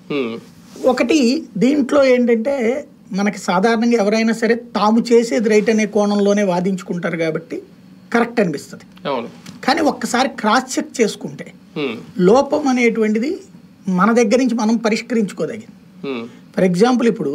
ఉమ్, ఒకటి దీంట్లో ఏంటంటే మనకి సాధారణంగా ఎవరైనా సరే తాము చేసేది రైట్ అనే కోణంలోనే వాదించుకుంటారు కాబట్టి కరెక్ట్ అనిపిస్తుంది అవును కానీ ఒక్కసారి క్రాస్ చెక్ చేసుకుంటే ఉమ్, లోపం అనేటువంటిది మన దగ్గర నుంచి మనం పరిష్కరించుకోదగింది ఉమ్, ఫర్ ఎగ్జాంపుల్ ఇప్పుడు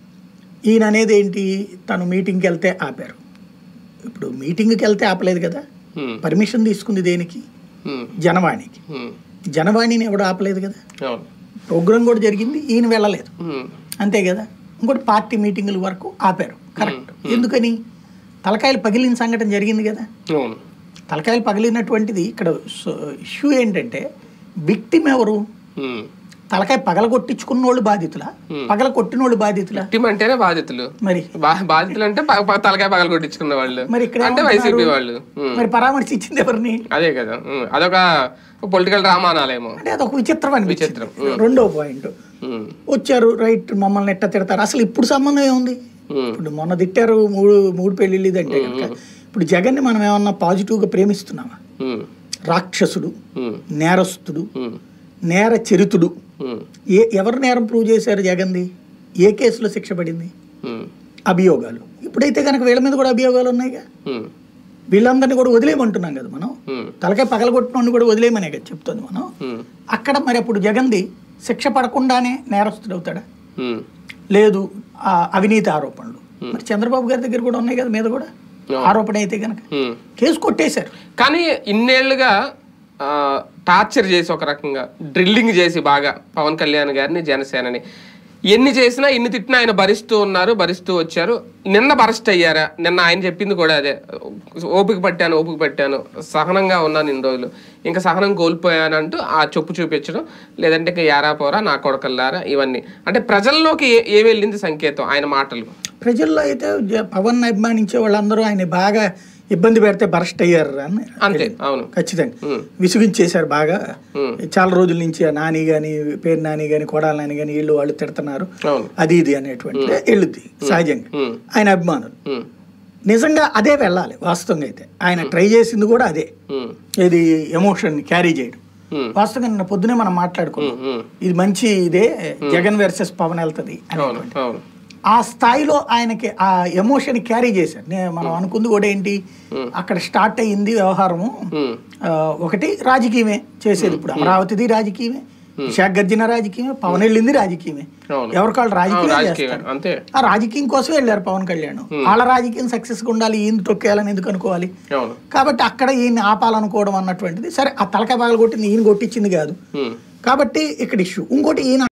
ఈయన అనేది ఏంటి తను మీటింగ్కి వెళ్తే ఆపారు ఇప్పుడు మీటింగ్కి వెళ్తే ఆపలేదు కదా ఉమ్, పర్మిషన్ తీసుకుంది దేనికి ఉమ్, జనవాణికి ఉమ్, జనవాణిని ఎవడు ఆపలేదు కదా అవును ప్రోగ్రాం కూడా జరిగింది ఈయన వెళ్ళలేదు ఉమ్, అంతే కదా ఇంకోటి పార్టీ మీటింగుల వరకు ఆపారు కరెక్ట్ ఎందుకని తలకాయలు పగిలిన సంఘటన జరిగింది కదా అవును తలకాయలు పగిలినటువంటిది ఇక్కడ ఇష్యూ ఏంటంటే విక్టిమ్ ఎవరు ఉమ్. తలకాయ పగల కొట్టించుకున్న వాళ్ళు బాధితుల పగల కొట్టిన వాళ్ళు బాధితుల టీం అంటేనే బాధితులు మరి బా- బాధితులు అంటే ప- ప- తలకాయ పగలు కొట్టించుకున్న వాళ్ళు మరి ఇక్కడ అంటే ఏమంటున్నారు? వైసీపీ వాళ్ళు ఉమ్, మరి పరామర్శ ఇచ్చింది ఎవరిని అదే కదా ఉమ్, అదొక పొలిటికల్ డ్రామా అనాలేమో అంటే అదొక విచిత్రం అనిపించింది విచిత్రం. రెండో పాయింట్ ఉమ్, వచ్చారు రైట్ మమ్మల్ని ఎట్ట తిడతారు అసలు ఇప్పుడు సంబంధం ఏముంది ఉమ్, ఇప్పుడు మొన్న తిట్టారు మూడు మూడు పెళ్ళిళ్ళు ఇదంటే కనుక ఇప్పుడు జగన్ని మనం ఏమన్నా పాజిటివ్గా ప్రేమిస్తున్నామా ఉమ్, రాక్షసుడు ఉమ్, నేరస్తుడు ఉమ్, నేర చరితుడు ఉమ్, ఏ ఎవరు నేరం ప్రూవ్ చేశారు జగన్ది ఏ కేసులో శిక్ష పడింది ఉమ్, అభియోగాలు ఇప్పుడైతే కనుక వీళ్ళ మీద కూడా అభియోగాలు ఉన్నాయిగా ఉమ్, వీళ్ళందరినీ కూడా వదిలేయమంటున్నాం కదా మనం ఉమ్, తలకాయ పగలగొట్టిన కూడా వదిలేయమనే కదా చెప్తుంది మనం ఉమ్, అక్కడ మరి అప్పుడు జగన్ది శిక్ష పడకుండానే నేరస్తుడు అవుతాడా ఉమ్, లేదు ఆ అవినీతి ఆరోపణలు మరి చంద్రబాబు గారి దగ్గర కూడా ఉన్నాయి కదా మీద కూడా అవును. ఆరోపణ అయితే కనుక ఉమ్. కేసు కొట్టేశారు కానీ ఇన్నేళ్లుగా ఆ, టార్చర్ చేసి ఒక రకంగా డ్రిల్లింగ్ చేసి బాగా పవన్ కళ్యాణ్ గారిని జనసేనని ఎన్ని చేసినా ఎన్ని తిట్టినా ఆయన భరిస్తూ ఉన్నారు భరిస్తూ వచ్చారు నిన్న బరస్ట్ అయ్యారా నిన్న ఆయన చెప్పింది కూడా అదే ఓపిక పట్టాను ఓపిక పట్టాను సహనంగా ఉన్నాను ఇన్ని రోజులు ఇంకా సహనం కోల్పోయానంటూ ఆ చొప్పు చూపించడం లేదంటే ఇంకా యారా పోరా నా కొడకల్లారా ఇవన్నీ అంటే ప్రజల్లోకి ఏ ఏ వెళ్ళింది సంకేతం ఆయన మాటలు ప్రజల్లో అయితే జ- పవన్ అభిమానించే వాళ్ళందరూ ఆయన బాగా ఇబ్బంది పెడితే బరస్ట్ అయ్యారు అని అంతే అవును ఖచ్చితంగా ఉమ్, విసిగించేశారు బాగా ఉమ్, చాలా రోజుల నుంచి ఆ నాని కానీ పేరు నాని కానీ కొడాల నాని కానీ వీళ్ళు వాళ్ళు తిడుతున్నారు అవును అది ఇది అనేటువంటి వెళ్ళుద్ది సహజంగా ఉమ్, ఆయన అభిమానులు ఉమ్, నిజంగా అదే వెళ్ళాలి వాస్తవంగా అయితే ఆయన ట్రై చేసింది కూడా అదే ఉమ్, ఇది ఎమోషన్ క్యారీ చేయడం ఉమ్, వాస్తవంగా నిన్న పొద్దునే మనం మాట్లాడుకున్నాం ఉమ్, ఉమ్. ఇది మంచి ఇదే జగన్ వర్సెస్ పవన్ వెళ్తుంది అని అవును అవును ఆ స్థాయిలో ఆయనకి ఆ ఎమోషన్ క్యారీ చేశారు నే- మనం అనుకుంది కూడా ఏంటి అక్కడ స్టార్ట్ అయ్యింది వ్యవహారము ఉమ్, ఆ, ఒకటి రాజకీయమే చేసేది ఇప్పుడు అమరావతిది రాజకీయమే విశాఖ గర్జన రాజకీయమే పవన్ వెళ్ళింది రాజకీయమే అవును ఎవరి కాళ్ళు అవును, రాజకీయం రాజకీయం చేస్తారు అంతే ఆ రాజకీయం కోసం వెళ్ళారు పవన్ కళ్యాణ్ వాళ్ళ రాజకీయం సక్సెస్ ఉండాలి ఈయన తొక్కేయాలని ఎందుకు అనుకోవాలి అవును కాబట్టి అక్కడ ఈయన ఆపాలనుకోవడం అన్నటువంటిది సరే ఆ తలకాయ పగల కొట్టింది ఈయన కొట్టించింది కాదు ఉమ్. కాబట్టి ఇక్కడ ఇష్యూ ఇంకోటి ఈయన